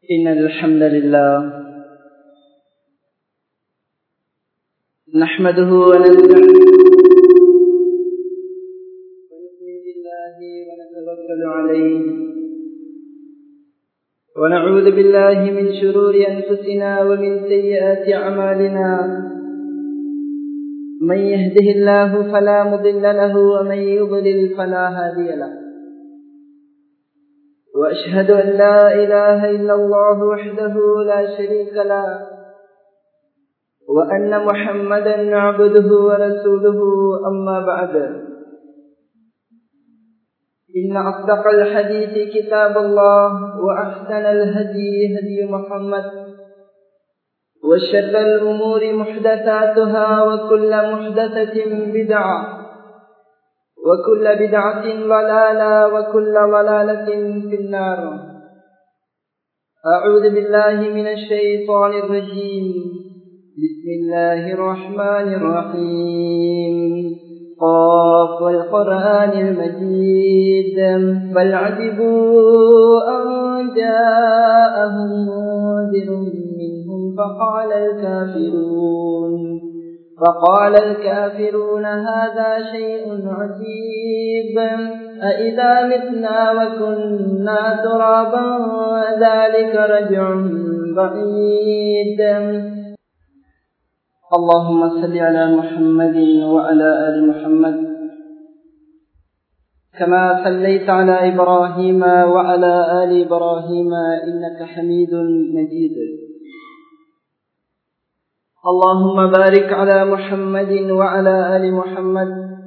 إن الحمد لله نحمده ونستعينه ونؤمن بالله ونتوكل عليه ونعوذ بالله من شرور أنفسنا ومن سيئات أعمالنا من يهده الله فلا مضل له ومن يضلل فلا هادي له وأشهد أن لا إله إلا الله وحده لا شريك له وأن محمدا عبده ورسوله أما بعد إن أصدق الحديث كتاب الله وأحسن الهدي هدي محمد وشر الأمور محدثاتها وكل محدثة بدعة وكل بدعة ضلالة وكل ضلالة في النار أعوذ بالله من الشيطان الرجيم بسم الله الرحمن الرحيم قاف والقرآن المجيد بل عجبوا أن جاءهم منذر منهم فقال الكافرون فقال الكافرون هذا شيء عجيب أئذا متنا وكنا ترابا ذلك رجع بعيد اللهم صل على محمد وعلى آل محمد كما صليت على إبراهيم وعلى آل إبراهيم إنك حميد مجيد اللهم بارك على محمد وعلى آل محمد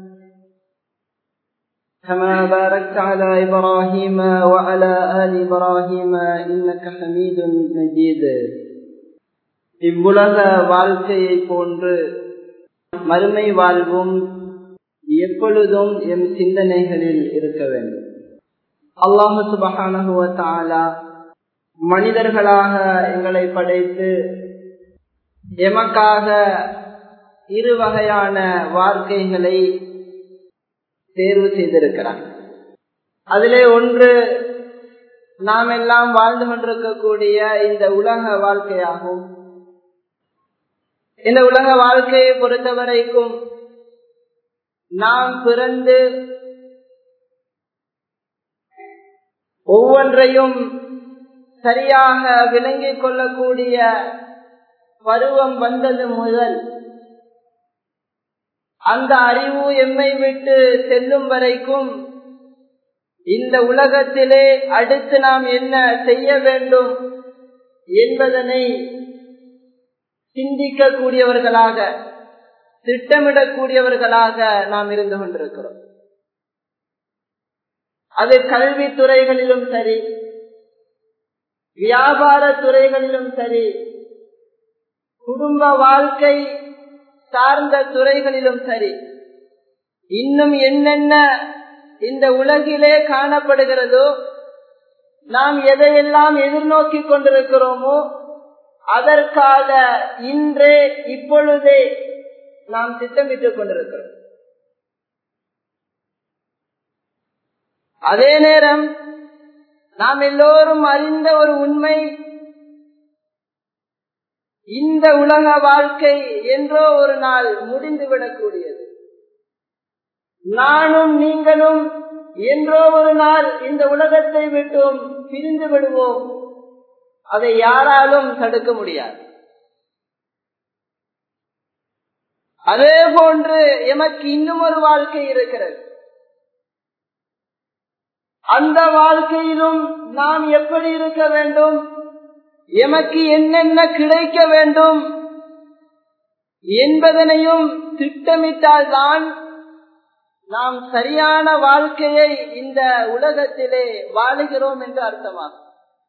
كما باركت على إبراهيم وعلى آل إبراهيم إنك حميد مجيد இவ்வுலக வாழ்க்கையை போன்று மறுமை வாழ்வும் எப்பொழுதும் எம் சிந்தனைகளில் இருக்க வேண்டும் அல்லாஹு சுபகான மனிதர்களாக எங்களை படைத்து எமக்காக இரு வகையான வாழ்க்கைகளை தேர்வு செய்திருக்கிறார் அதிலே ஒன்று நாம் எல்லாம் வாழ்ந்து கொண்டிருக்கக்கூடிய இந்த உலக வாழ்க்கையாகும் இந்த உலக வாழ்க்கையை பொறுத்தவரைக்கும் நாம் பிறந்து ஒவ்வொன்றையும் சரியாக விளங்கிக் கொள்ளக்கூடிய பருவம் வந்தது முதல் அந்த அறிவு எம்மை விட்டு செல்லும் வரைக்கும் இந்த உலகத்திலே அடுத்து நாம் என்ன செய்ய வேண்டும் என்பதனை சிந்திக்கக்கூடியவர்களாக திட்டமிடக்கூடியவர்களாக நாம் இருந்து கொண்டிருக்கிறோம் அது கல்வி துறைகளிலும் சரி வியாபார துறைகளிலும் சரி குடும்ப வாழ்க்கை சார்ந்த துறைகளிலும் சரி இன்னும் என்னென்ன இந்த உலகிலே காணப்படுகிறதோ நாம் எதையெல்லாம் எதிர்நோக்கி கொண்டிருக்கிறோமோ அதற்காக இன்றே இப்பொழுதே நாம் திட்டமிட்டுக் கொண்டிருக்கிறோம் அதே நேரம் நாம் எல்லோரும் அறிந்த ஒரு உண்மை இந்த உலக வாழ்க்கை என்றோ ஒரு நாள் முடிந்துவிடக்கூடியது நானும் நீங்களும் என்றோ ஒரு நாள் இந்த உலகத்தை விட்டும் பிரிந்து விடுவோம் அதை யாராலும் தடுக்க முடியாது அதே போன்று எமக்கு இன்னும் ஒரு வாழ்க்கை இருக்கிறது அந்த வாழ்க்கையிலும் நாம் எப்படி இருக்க வேண்டும் எமக்கு என்னென்ன கிடைக்க வேண்டும் என்பதனையும் திட்டமிட்டால்தான் நாம் சரியான வாழ்க்கையை இந்த உலகத்திலே வாழுகிறோம் என்று அர்த்தமாகும்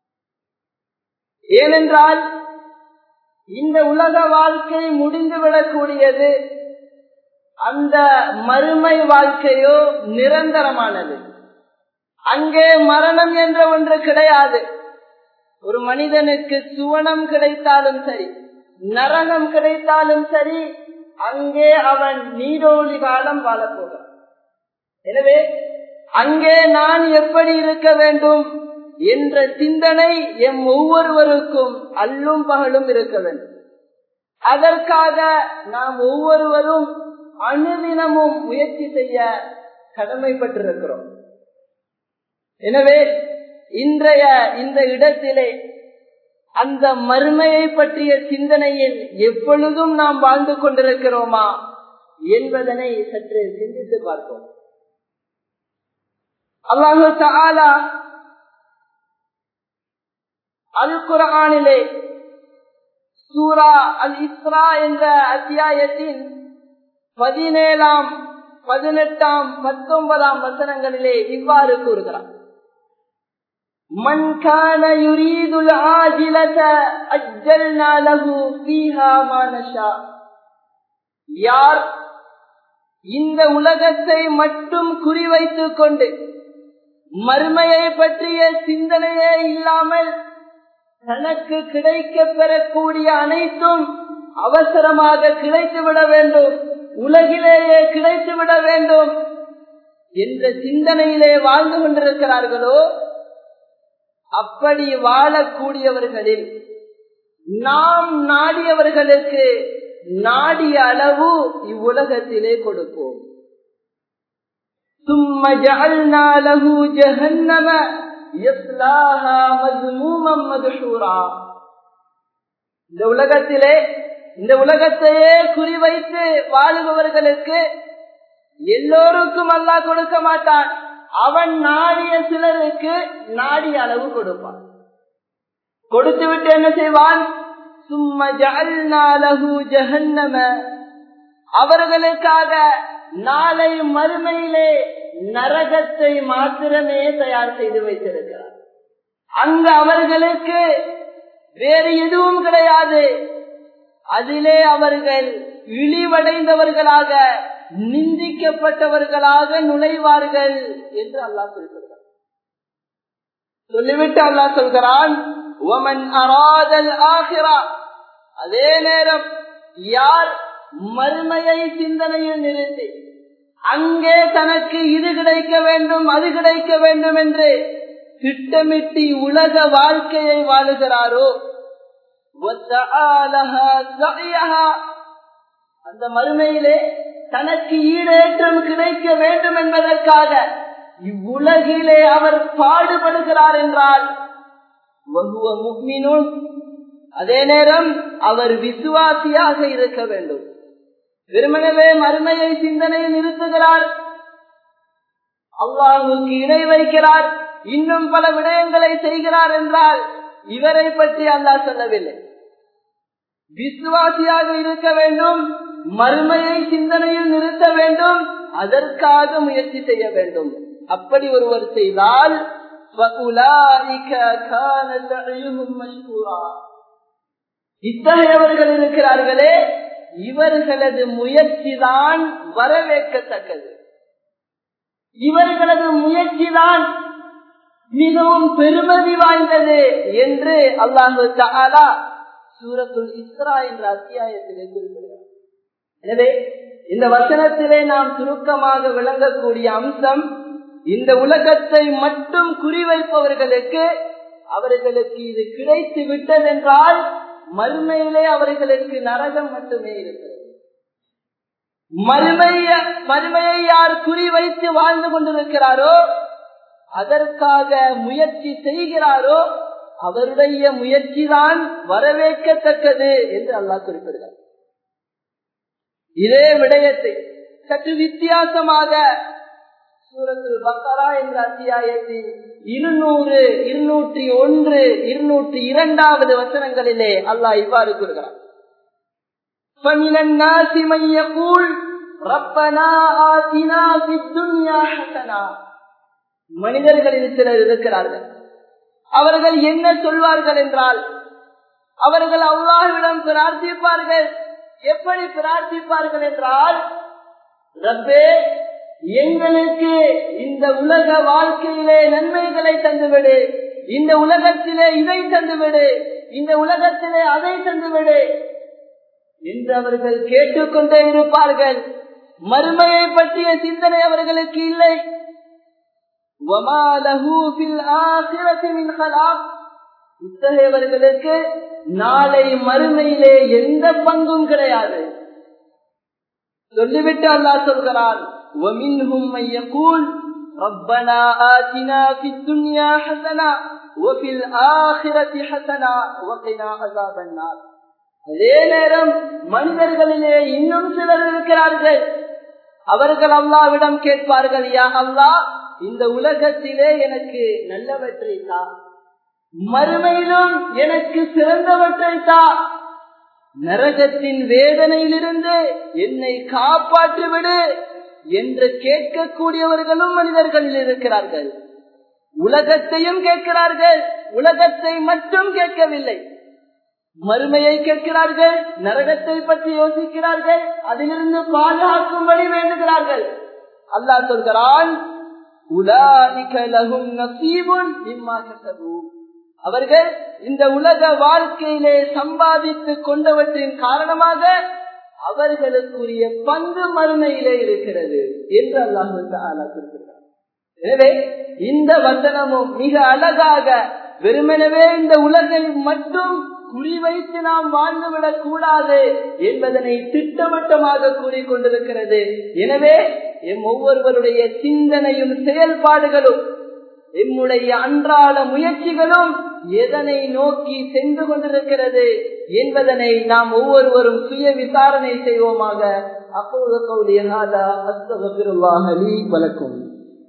ஏனென்றால் இந்த உலக வாழ்க்கை முடிந்துவிடக்கூடியது அந்த மறுமை வாழ்க்கையோ நிரந்தரமானது அங்கே மரணம் என்ற ஒன்று கிடையாது ஒரு மனிதனுக்கு சுவனம் கிடைத்தாலும் சரி நரகம் கிடைத்தாலும் சரி அங்கே அவன் நீடோழி காலம் வாழப்போகிறான் எனவே அங்கே நான் எப்படி இருக்க வேண்டும் என்ற சிந்தனை எம் ஒவ்வொருவருக்கும் அல்லும் பகலும் இருக்க வேண்டும் அதற்காக நாம் ஒவ்வொருவரும் அணுதினமும் முயற்சி செய்ய கடமைப்பட்டிருக்கிறோம் எனவே இன்றைய இந்த இடத்திலே அந்த மறுமையை பற்றிய சிந்தனையில் எப்பொழுதும் நாம் வாழ்ந்து கொண்டிருக்கிறோமா என்பதனை சற்று சிந்தித்து பார்ப்போம் அல்லாஹு தாலா அல் குரானிலே சூரா அல் இஸ்ரா என்ற அத்தியாயத்தின் பதினேழாம் பதினெட்டாம் பத்தொன்பதாம் வசனங்களிலே இவ்வாறு கூறுகிறார் من كان يريد العاجلة أجلنا له فيها ما نشاء யார் இந்த உலகத்தை மட்டும் குறிவைத்துக் கொண்டு மறுமையை பற்றிய சிந்தனையே இல்லாமல் தனக்கு கிடைக்க பெறக்கூடிய அனைத்தும் அவசரமாக கிடைத்து விட வேண்டும் உலகிலேயே கிடைத்து விட வேண்டும் என்ற சிந்தனையிலே வாழ்ந்து கொண்டிருக்கிறார்களோ அப்படி வாழக்கூடியவர்களில் நாம் நாடியவர்களுக்கு நாடிய அளவு இவ்வுலகத்திலே கொடுப்போம் ثم جعلنا له جهنم يصلاها مذموما مدحورا இந்த உலகத்திலே இந்த உலகத்தையே குறிவைத்து வாழுபவர்களுக்கு எல்லோருக்கும் அல்லாஹ் கொடுக்க மாட்டான் அவன் நாடிய சிலருக்கு நாடிய அளவு கொடுப்பான் கொடுத்து விட்டு என்ன செய்வான் சும்ம ஜஅல்நாலஹு ஜஹன்னம அவர்களுக்காக நாளை மறுமையிலே நரகத்தை மாத்திரமே தயார் செய்து வைத்திருக்கிறார் அங்கு அவர்களுக்கு வேறு எதுவும் கிடையாது அதிலே அவர்கள் இழிவடைந்தவர்களாக நிந்திக்கப்பட்டவர்களாக நுழைவார்கள் என்று அல்லாஹ் சொல்கிறார் சொல்லிவிட்டு அல்லாஹ் சொல்கிறான் ஒமன் அராதல் ஆகிறா அதே நேரம் யார் மறுமையை சிந்தனையில் நிறுத்தி அங்கே தனக்கு இது கிடைக்க வேண்டும் அது கிடைக்க வேண்டும் என்று திட்டமிட்டு உலக வாழ்க்கையை வாழுகிறாரோ அந்த மறுமையிலே தனக்கு ஈடேற்றம் கிடைக்க வேண்டும் என்பதற்காக இவ்வுலகிலே அவர் பாடுபடுகிறார் என்றால் அதே நேரம் அவர் விசுவாசியாக இருக்க வேண்டும் வெறுமனவே மறுமையை சிந்தனையில் நிறுத்துகிறார் அல்லாஹுக்கு இணை வைக்கிறார் இன்னும் பல விடயங்களை செய்கிறார் என்றால் இவரை பற்றி அல்லாஹ் சொல்லவில்லை விசுவாசியாக இருக்க வேண்டும் மறுமையை சிந்தனையில் நிறுத்த வேண்டும் அதற்காக முயற்சி செய்ய வேண்டும் அப்படி ஒருவர் செய்தால் இத்தகையவர்கள் இருக்கிறார்களே இவர்களது முயற்சிதான் வரவேற்கத்தக்கது இவர்களது முயற்சிதான் மிகவும் பெருமதி வாய்ந்தது என்று அல்லாஹு தாலா சூரத்துல் இஸ்ரா என்ற அத்தியாயத்திலே குறிப்பிடுகிறார் எனவே இந்த வசனத்திலே நாம் சுருக்கமாக விளங்கக்கூடிய அம்சம் இந்த உலகத்தை மட்டும் குறிவைப்பவர்களுக்கு அவர்களுக்கு இது கிடைத்து விட்டதென்றால் மறுமையிலே அவர்களுக்கு நரகம் மட்டுமே இருக்கிறது மறுமைய மறுமையை யார் குறிவைத்து வாழ்ந்து கொண்டிருக்கிறாரோ அதற்காக முயற்சி செய்கிறாரோ அவருடைய முயற்சிதான் வரவேற்கத்தக்கது என்று அல்லாஹ் குறிப்பிடுகிறார் இதே விடயத்தை சற்று வித்தியாசமாக சூரத்தில் பக்கரா என்ற அத்தியாயத்தின் இருநூறு இருநூற்றி ஒன்று இருநூற்றி இரண்டாவது வசனங்களிலே அல்லாஹ் இவ்வாறு கூறுகிறார் فَمِنَ النَّاسِ مَن يَقُولُ رَبَّنَا آتِنَا فِي الدُّنْيَا حَسَنَةً மனிதர்களில் சிலர் இருக்கிறார்கள் அவர்கள் என்ன சொல்வார்கள் என்றால் அவர்கள் அல்லாஹ்விடம் பிரார்த்திப்பார்கள் எப்படி பிரார்த்திப்பார்கள் என்றால் ரப்பே எங்களுக்கு இந்த உலக வாழ்க்கையிலே நன்மைகளை தந்துவிடு இந்த உலகத்திலே இதை தந்துவிடு இந்த உலகத்திலே அதை தந்துவிடு என்று அவர்கள் கேட்டுக்கொண்டே இருப்பார்கள் மறுமையை பற்றிய சிந்தனை அவர்களுக்கு இல்லை وَمَا لَهُ فِي الْآخِرَةِ مِنْ خَلَاقٍ இத்தகையவர்களுக்கு நாளை மறுமையிலே எந்த பங்கும் கிடையாது சொல்லிவிட்டு அல்லாஹ் சொல்கிறான் وَمِنْهُمْ مَنْ يَقُولُ رَبَّنَا آتِنَا فِي الدُّنْيَا حَسَنَةً وَفِي الْآخِرَةِ حَسَنَةً وَقِنَا عَذَابَ النَّارِ அதே நேரம் மனிதர்களிலே இன்னும் சிலர் இருக்கிறார்கள் அவர்கள் அல்லாவிடம் கேட்பார்கள் யா அல்லாஹ் இந்த உலகத்திலே எனக்கு நல்லவற்றை தா மறுமையிலும் எனக்கு சிறந்தவற்றை தா நரகத்தின் வேதனையிலிருந்து என்னை காப்பாற்றிவிடு என்று கேட்கக்கூடியவர்களும் மனிதர்களில் இருக்கிறார்கள் உலகத்தையும் கேட்கிறார்கள் உலகத்தை மட்டும் கேட்கவில்லை மறுமையை கேட்கிறார்கள் நரகத்தை பற்றி யோசிக்கிறார்கள் அதிலிருந்து பாதுகாக்கும்படி வேண்டுகிறார்கள் அல்லாஹ் சொல்கிறான் அவர்கள் இந்த உலக வாழ்க்கையிலே சம்பாதித்து கொண்டவற்றின் காரணமாக அவர்களுக்குரிய பங்கு மறுமையிலே இருக்கிறது என்று அல்லாஹு குறிப்பிடுகிறார் எனவே இந்த வந்தனமும் மிக அழகாக வெறுமெனவே இந்த உலகில் மட்டும் குறிவைத்து நாம் வாழ்ந்துவிடக் கூடாது என்பதனை திட்டவட்டமாக கூறிக்கொண்டிருக்கிறது எனவே எம் ஒவ்வொருவருடைய சிந்தனையும் செயல்பாடுகளும் எம்முடைய அன்றாட முயற்சிகளும் எதனை நோக்கி சென்று கொண்டிருக்கிறது என்பதனை நாம் ஒவ்வொருவரும் சுய விசாரணை செய்வோமாக அப்போது கௌலிய வழக்கும்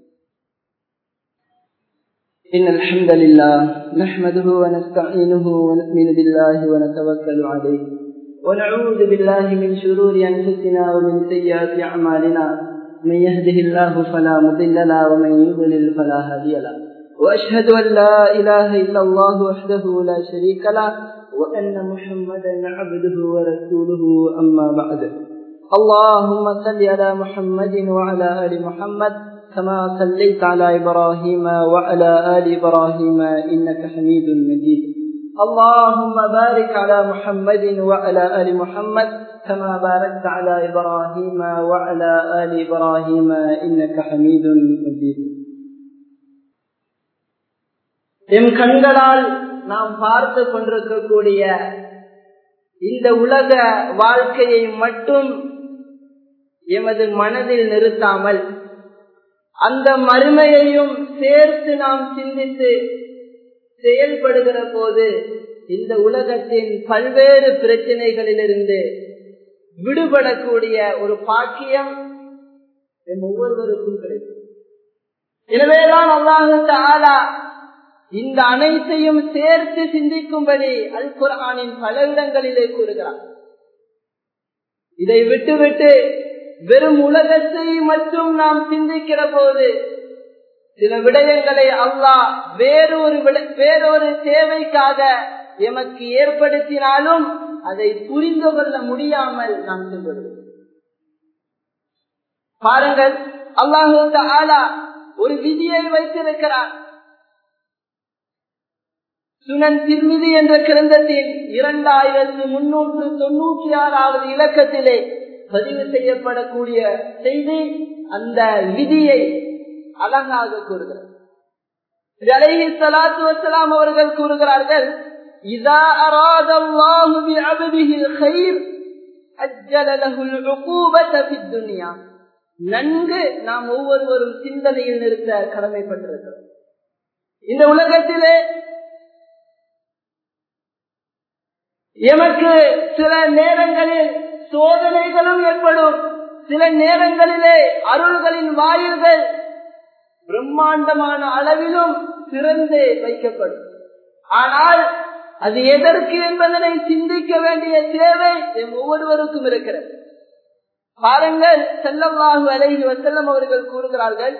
إن الحمد لله نحمده ونستعينه ونؤمن بالله ونتوكل عليه ونعوذ بالله من شرور أنفسنا ومن سيئات أعمالنا من يهده الله فلا مضل له ومن يضلل فلا هادي له وأشهد أن لا إله إلا الله وحده لا شريك له وأن محمدا عبده ورسوله أما بعد اللهم صل على محمد وعلى آل محمد كما صليت على إبراهيم وعلى آل إبراهيم إنك حميد مجيد اللهم بارك على محمد وعلى آل محمد كما باركت على إبراهيم وعلى آل إبراهيم إنك حميد مجيد எம் கண்களால் நாம் பார்த்து கொண்டிருக்கக்கூடிய இந்த உலக வாழ்க்கையை மட்டும் எமது மனதில் நிறுத்தாமல் அந்த மறுமையையும் சேர்த்து நாம் சிந்தித்து செயல்படுகிற போது இந்த உலகத்தின் பல்வேறு பிரச்சனைகளிலிருந்து விடுபடக்கூடிய ஒரு பாக்கியம் ஒவ்வொருவருக்கும் கிடைக்கும் எனவேதான் அல்லாஹு ஆலா இந்த அனைத்தையும் சேர்த்து சிந்திக்கும்படி அல் குரானின் பல இடங்களிலே கூறுகிறார் இதை விட்டுவிட்டு வெறும் உலகத்தை மட்டும் நாம் சிந்திக்கிற போது சில விடயங்களை அல்லாஹ் வேறொரு வேறொரு தேவைக்காக எமக்கு ஏற்படுத்தினாலும் அதை புரிந்து கொள்ள முடியாமல் நாம் செல்வது பாருங்கள் அல்லாஹு ஆலா ஒரு விதியை வைத்திருக்கிறார் சுனன் திருமிதி என்ற கிரந்தத்தில் இரண்டாயிரத்து முன்னூற்று தொன்னூற்றி ஆறாவது இலக்கத்திலே பதிவு செய்யப்படக்கூடிய செய்தி அந்த விதியை அழகாக கூறுகிறார் அலைஹி சலாத்து வசலாம் அவர்கள் கூறுகிறார்கள் இதா அராத அல்லாஹு பிஅப்திஹி الخير அஜ்ஜல லஹு العقوبة في الدنيا நன்கு நாம் ஒவ்வொருவரும் சிந்தனையில் நிறுத்த கடமைப்பட்டிருக்கிறோம் இந்த உலகத்திலே எமக்கு சில நேரங்களில் சோதனைகளும் ஏற்படும் சில நேரங்களிலே அருள்களின் வாயில்கள் பிரம்மாண்டமான அளவிலும் திறந்து வைக்கப்படும் ஆனால் அது எதற்கு என்பதனை சிந்திக்க வேண்டிய தேவை எம் ஒவ்வொருவருக்கும் இருக்கிறது பாருங்கள் செல்லவாகு அலைஹி வசல்லம் அவர்கள் கூறுகிறார்கள்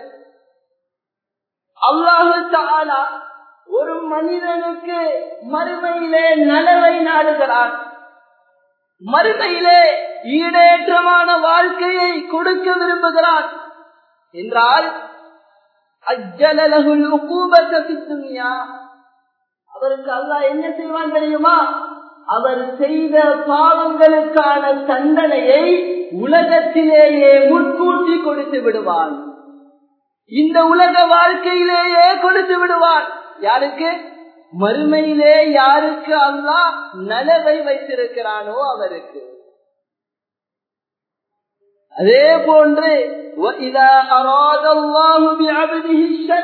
அல்லாஹு தாலா ஒரு மனிதனுக்கு மறுமையிலே நலவை நாடுகிறான் மறுமையிலே ஈடேற்றமான வாழ்க்கையை கொடுக்க விரும்புகிறான் என்றால் அஜ்ஜலகுல் துன்யா அவருக்கு அல்லாஹ் என்ன செய்வான் தெரியுமா அவர் செய்த பாவங்களுக்கான தண்டனையை உலகத்திலேயே முன்கூட்டி கொடுத்து விடுவான் இந்த உலக வாழ்க்கையிலேயே கொடுத்து விடுவான் யாருக்கு மறுமையிலே யாருக்கு அல்லாஹ் நலவை வைத்திருக்கிறானோ அவருக்கு அதே போன்று وَإِذَا أَرَادَ اللَّهُ بِعَبْدِهِ الشَّرَّ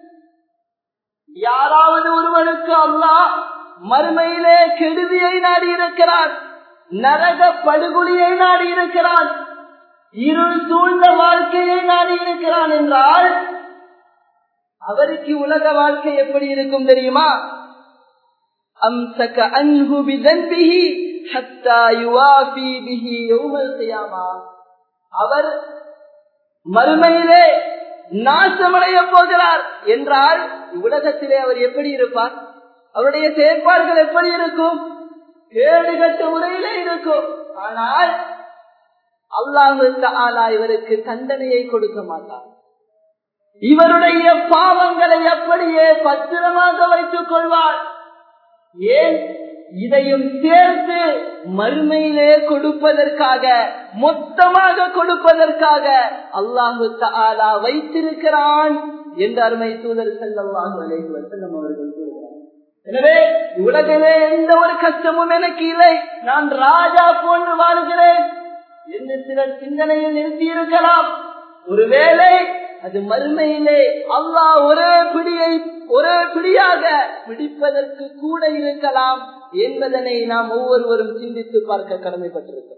யாராவது ஒருவருக்கு அல்லாஹ் மறுமையிலே கெடுதியை நாடி இருக்கிறான் நரக படுகொலியை நாடி இருக்கிறான் இருள் சூழ்ந்த வாழ்க்கையை நாடி இருக்கிறான் என்றால் அவருக்கு உலக வாழ்க்கை எப்படி இருக்கும் தெரியுமா அம்சக அன்ஹு பிதன்பிஹி ஹத்தா யுவாஃபி பிஹி யௌமல் கியாமா அவர் மறுமையிலே நாசமடைய போகிறார் என்றால் உலகத்திலே அவர் எப்படி இருப்பார் அவருடைய செயற்பாடுகள் எப்படி இருக்கும் கேடுகட்ட முறையிலே இருக்கும் ஆனால் அல்லாஹு ஆலா இவருக்கு தண்டனையை கொடுக்க மாட்டார் இவருடைய பாவங்களை அப்படியே பத்திரமாக வைத்துக் கொள்வார் ஏன் இதையும் சேர்த்து மறுமையிலே கொடுப்பதற்காக மொத்தமாக கொடுப்பதற்காக அல்லாஹு தாலா வைத்திருக்கிறான் என்று அருமை தூதர் செல்லவாக வசல்லம் அவர்கள் கூறுகிறார் எனவே உலகிலே எந்த ஒரு கஷ்டமும் எனக்கு இல்லை நான் ராஜா போன்று வாழ்கிறேன் என்று சிலர் சிந்தனையில் நிறுத்தி இருக்கலாம் ஒருவேளை அது மறுமையிலே அல்லாஹ் ஒரே பிடியை ஒரே பிடியாக பிடிப்பதற்கு கூட இருக்கலாம் என்பதனை நாம் ஒவ்வொருவரும் சிந்தித்து பார்க்க கடமைப்பட்டிருக்கிறோம்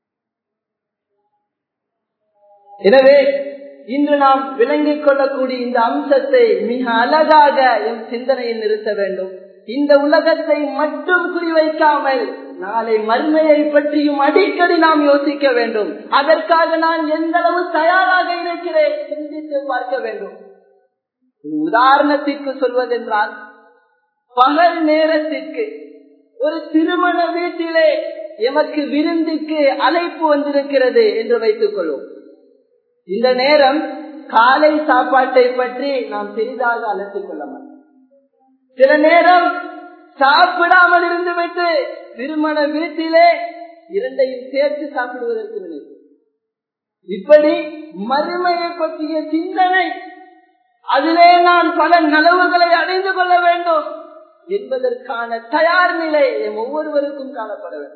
எனவே இன்று நாம் விளங்கிக் கொள்ளக்கூடிய இந்த அம்சத்தை மிக அழகாக என் சிந்தனையில் நிறுத்த வேண்டும் இந்த உலகத்தை மட்டும் குறிவைக்காமல் நாளை மர்மையை பற்றியும் அடிக்கடி நாம் யோசிக்க வேண்டும் அதற்காக நான் எந்த அளவு தயாராக இருக்கிறேன் சிந்தித்து பார்க்க வேண்டும் உதாரணத்திற்கு சொல்வதென்றால் பகல் நேரத்திற்கு ஒரு திருமண வீட்டிலே எமக்கு விருந்துக்கு அழைப்பு வந்திருக்கிறது என்று வைத்துக் கொள்வோம் இந்த நேரம் காலை சாப்பாட்டை பற்றி நாம் பெரிதாக அழைத்துக் கொள்ள மாட்டோம் சில நேரம் சாப்பிடாமல் இருந்துவிட்டு திருமண வீட்டிலே இரண்டையும் சேர்த்து சாப்பிடுவதற்கு நினைக்கும் இப்படி மறுமையை பற்றிய சிந்தனை அதிலே நான் பல நலவுகளை அடைந்து கொள்ள வேண்டும் என்பதற்கான தயார் நிலை எம் ஒவ்வொருவருக்கும் காணப்பட வேண்டும்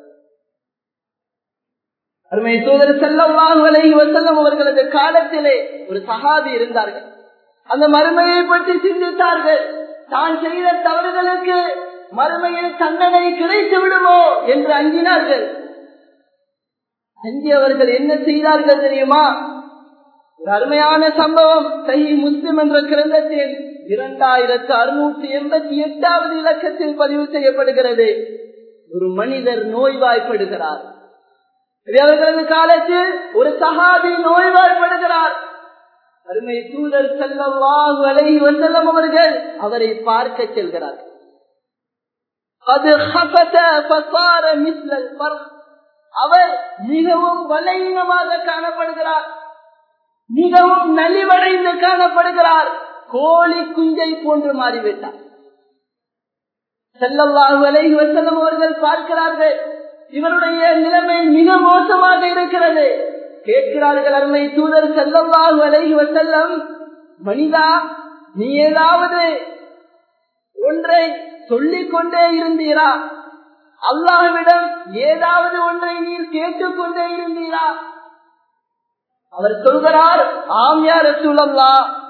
அருமை தூதர் செல்லவாக வசல்லம் அவர்களது காலத்திலே ஒரு சகாதி இருந்தார்கள் அந்த மறுமையை பற்றி சிந்தித்தார்கள் தான் செய்த தவறுகளுக்கு மறுமையில் தண்டனை கிடைத்து விடுமோ என்று அஞ்சினார்கள் அஞ்சியவர்கள் என்ன செய்தார்கள் தெரியுமா ஒரு அருமையான சம்பவம் சஹி முஸ்லிம் என்ற கிரந்தத்தில் இரண்டாயிரத்து அறுநூற்றி எண்பத்தி எட்டாவது இலக்கத்தில் பதிவு செய்யப்படுகிறது ஒரு மனிதர் நோய்வாய்ப்படுகிறார் அவர்களது காலத்தில் ஒரு சகாபி நோய்வாய்ப்படுகிறார் அருமை தூதர் செல்லவாக அலைஹி வசல்லம் அவர்கள் அவரை பார்க்க செல்கிறார் அது அவர் மிகவும் பலவீனமாக காணப்படுகிறார் மிகவும் நலிவடைந்து காணப்படுகிறார் கோழி குஞ்சை போன்று மாறிவிட்டார் செல்லவாக அலைஹி வசல்லம் அவர்கள் பார்க்கிறார்கள் இவருடைய நிலைமை மிக மோசமாக இருக்கிறது கேட்கிறார்கள் அருமை தூதர் செல்லவாக அலைஹி வசல்லம் மனிதா நீ ஏதாவது ஒன்றை சொல்லிக் கொண்டே இருந்தீரா அல்லாஹ்விடம் ஏதாவது ஒன்றை நீர் கேட்டுக்கொண்டே இருந்தீரா அவர் சொல்கிறார் ஆம் யார் சூழல்லா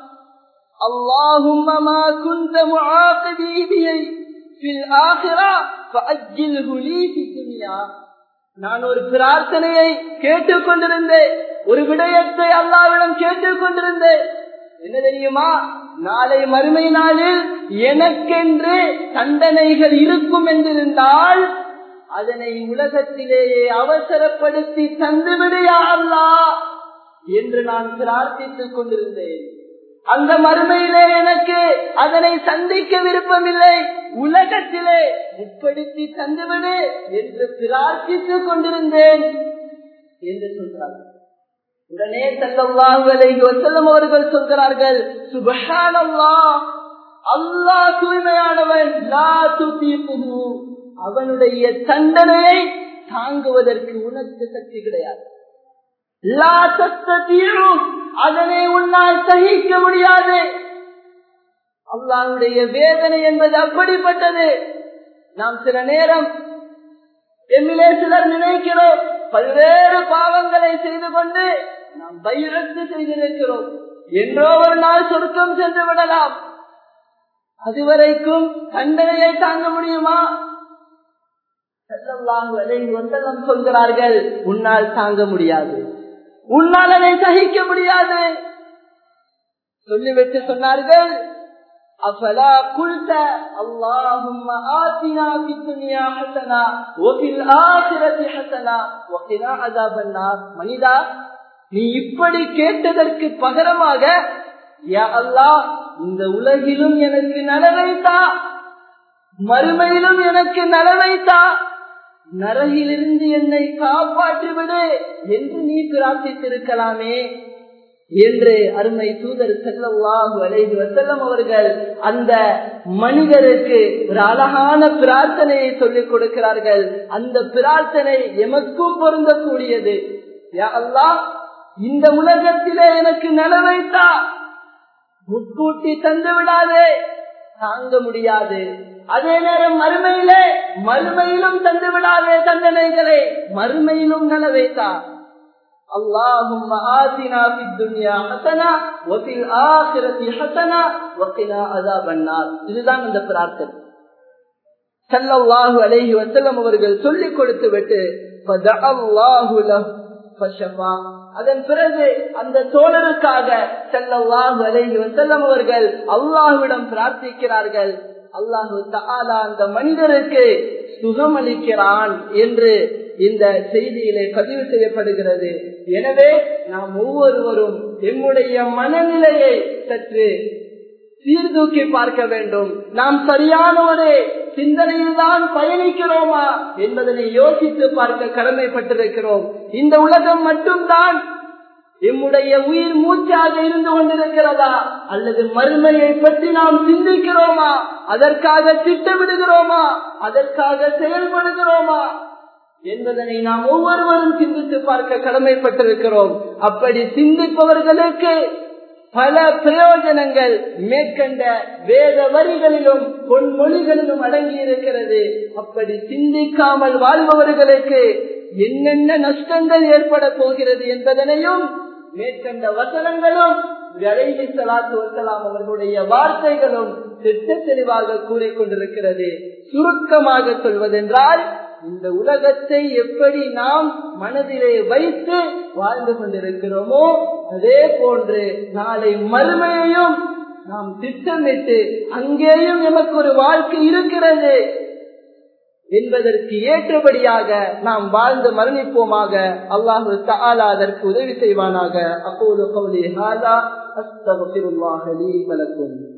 اللهم ما كنت معاقبي بي في الآخرة فأجله لي في الدنيا நான் ஒரு பிரார்த்தனையை கேட்டுக் கொண்டிருந்தேன் ஒரு விடயத்தை அல்லாவிடம் கேட்டுக் கொண்டிருந்தேன் என்ன தெரியுமா நாளை மறுமை நாளில் எனக்கென்று தண்டனைகள் இருக்கும் என்றிருந்தால் அதனை உலகத்திலேயே அவசரப்படுத்தி தந்துவிடையா அல்லா என்று நான் பிரார்த்தித்துக் கொண்டிருந்தேன் அந்த மறுமையிலே எனக்கு அதனை சந்திக்க விருப்பமில்லை உலகத்திலே முற்படுத்தி தந்துவிடு என்று பிரார்த்தித்துக் கொண்டிருந்தேன் என்று சொல்கிறார்கள் உடனே செல்லவாங்களை வசல்லம் அவர்கள் சொல்கிறார்கள் சுபஹானல்லா அல்லாஹ் தூய்மையானவன் லா துதீகுஹு அவனுடைய தண்டனையை தாங்குவதற்கு உனக்கு சக்தி கிடையாது லா தஸ்ததீஉ அதனை உன்னால் சகிக்க முடியாது அல்லாஹ்வுடைய வேதனை என்பது அப்படிப்பட்டது நாம் சில நேரம் எம்மிலே சிலர் நினைக்கிறோம் பல்வேறு பாவங்களை செய்து கொண்டு நாம் பயிரத்து செய்திருக்கிறோம் என்றோ ஒரு நாள் சொர்க்கம் சென்று விடலாம் அதுவரைக்கும் தண்டனையை தாங்க முடியுமா வந்தலம் சொல்கிறார்கள் உன்னால் தாங்க முடியாது உன்னால் அதை சகிக்க முடியாது சொல்லிவிட்டு சொன்னார்கள் أفلا قلت اللهم آتنا في الدنيا حسنة وفي الآخرة حسنة وقنا عذاب النار மனிதா நீ இப்படி கேட்டதற்கு பகரமாக யா அல்லாஹ் இந்த உலகிலும் எனக்கு நலவைத்தா மறுமையிலும் எனக்கு நலவைத்தா நரகிலிருந்து என்னை காப்பாற்றிவிடு என்று நீ பிரார்த்தித்திருக்கலாமே என்று அருமை தூதர் செல்லவாகு அலைஹி வசல்லம் அவர்கள் அந்த மனிதருக்கு ஒரு அழகான பிரார்த்தனையை சொல்லிக் கொடுக்கிறார்கள் அந்த பிரார்த்தனை எமக்கும் பொருந்தக்கூடியது அல்லாஹ் இந்த உலகத்திலே எனக்கு நிலவைத்தா முட்கூட்டி தந்து விடாதே தாங்க முடியாது அதே நேரம் மறுமையிலே மறுமையிலும் தந்து விடாதே தண்டனைகளை மறுமையிலும் நிலவைத்தா اللهم آتنا في الدنيا حسنة وفي الآخرة حسنة وقنا عذاب النار இதுதான் இந்த பிரார்த்தனை ஸல்லல்லாஹு அலைஹி வஸல்லம் அவர்கள் சொல்லிக் கொடுத்து விட்டு ஃபதஅல்லாஹு லஹு ஃபஷஃபா அதன் பிறகு அந்த தோழருக்காக ஸல்லல்லாஹு அலைஹி வஸல்லம் அவர்கள் அல்லாஹ்விடம் பிரார்த்திக்கிறார்கள் அல்லாஹு தஆலா அந்த மனிதருக்கு சுகமளிக்கிறான் என்று இந்த செய்தியிலே பதிவு செய்யப்படுகிறது எனவே நாம் ஒவ்வொருவரும் எம்முடைய மனநிலையை சற்று சீர்தூக்கி பார்க்க வேண்டும் நாம் சரியான ஒரு சிந்தனையில் தான் பயணிக்கிறோமா என்பதனை யோசித்து பார்க்க கடமைப்பட்டிருக்கிறோம் இந்த உலகம் மட்டும்தான் எம்முடைய உயிர் மூச்சாக இருந்து கொண்டிருக்கிறதா அல்லது மறுமையை பற்றி நாம் சிந்திக்கிறோமா அதற்காக திட்டமிடுகிறோமா அதற்காக செயல்படுகிறோமா என்பதனை நாம் ஒவ்வொருவரும் சிந்தித்து பார்க்க கடமைப்பட்டிருக்கிறோம் அப்படி சிந்திப்பவர்களுக்கு பல பிரயோஜனங்கள் மேற்கண்ட வேத வரிகளிலும் பொன்மொழிகளிலும் அடங்கி இருக்கிறது அப்படி சிந்திக்காமல் வாழ்பவர்களுக்கு என்னென்ன நஷ்டங்கள் ஏற்பட போகிறது என்பதனையும் மேற்கண்ட வசனங்களும் அலைஹி சலாத்து வசலாம் அவர்களுடைய வார்த்தைகளும் திட்ட தெளிவாக கூறிக்கொண்டிருக்கிறது சுருக்கமாக சொல்வதென்றால் இந்த உலகத்தை எப்படி நாம் மனதிலே வைத்து வாழ்ந்து கொண்டிருக்கிறோமோ அதே போன்று நாளை மறுமையையும் நாம் திட்டமிட்டு அங்கேயும் நமக்கு ஒரு வாழ்க்கை இருக்கிறது என்பதற்கு ஏற்றபடியாக நாம் வாழ்ந்து மரணிப்போமாக அல்லாஹு தாலா அதற்கு உதவி செய்வானாக அப்போது கௌலி ஹாதா அஸ்தகுல்லாஹலி வலக்கும்